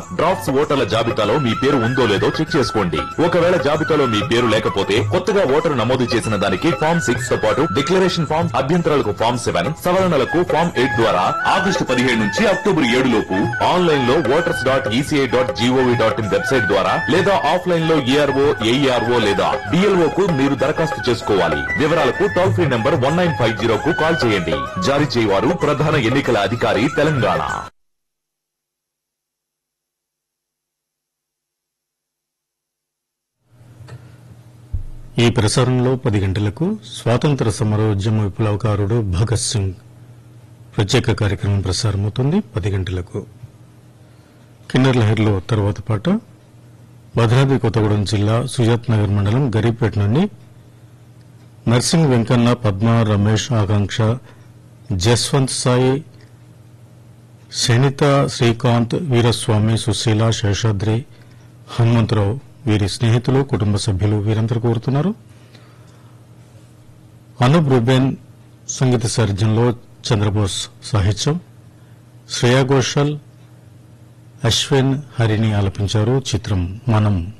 drafts ఓటర్ల జాబితాలో మీ పేరు ఉందో లేదో చెక్ చేసుకోండి ఒకవేళ జాబితాలో మీ పేరు లేకపోతే కొత్తగా ఓటరు నమోదు చేసిన దానికి ఫామ్ సిక్స్ తో పాటు డిక్లరేషన్ ఫామ్ అభ్యంతరాలకు ఫామ్ సెవెన్ సవరణలకు ఫామ్ ఎయిట్ ద్వారా ఆగస్టు పదిహేడు నుంచి అక్టోబర్ ఏడు లోపు ఆన్లైన్ లో voters dot ECI dot GOV dot in website ద్వారా లేదా ఆఫ్లైన్ లో ఏఆర్ఓ ఏఈఆర్ఓ లేదా డిఎల్ఓ కు మీరు దరఖాస్తు చేసుకోవాలి వివరాలకు toll free number one nine five zero కు కాల్ చేయండి జారీ చేయవారు ప్రధాన ఎన్నికల అధికారి తెలంగాణ ఈ ప్రసారంలో పది గంటలకు స్వాతంత్ర సమరోద్యమ విప్లవకారుడు భగత్ సింగ్ ప్రత్యేక కార్యక్రమం ప్రసారమవుతుంది పది గంటలకు కిన్నర్ లహర్లో తర్వాత పాట భద్రాద్రి కొత్తగూడెం జిల్లా సుజాత్ నగర్ మండలం గరీపేట నుండి నర్సింగ్ వెంకన్న పద్మ రమేష్ ఆకాంక్ష జస్వంత్ సాయి శనిత శ్రీకాంత్ వీరస్వామి సుశీల శేషాద్రి హనుమంతరావు వీరి స్నేహితులు కుటుంబ సభ్యులు వీరందరూ కోరుతున్నారు అనూప్ రూబెన్ సంగీత సారథ్యంలో చంద్రబోస్ సాహిత్యం శ్రేయా ఘోషల్ అశ్విన్ హరిని ఆలపించారు చిత్రం మనం